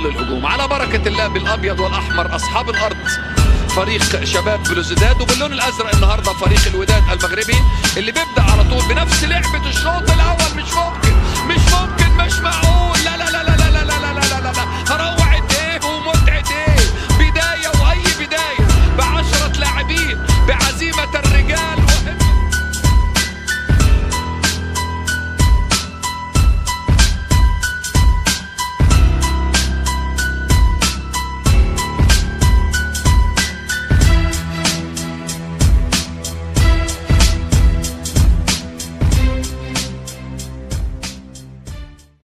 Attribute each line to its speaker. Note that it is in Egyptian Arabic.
Speaker 1: ظل الهجوم على بركة الله بالأبيض والأحمر أصحاب الأرض فريق شباب بلوزداد وباللون الازرق النهارده فريق الوداد المغربي اللي بيبدا على طول بنفس لعبه الشوط الاول مش ممكن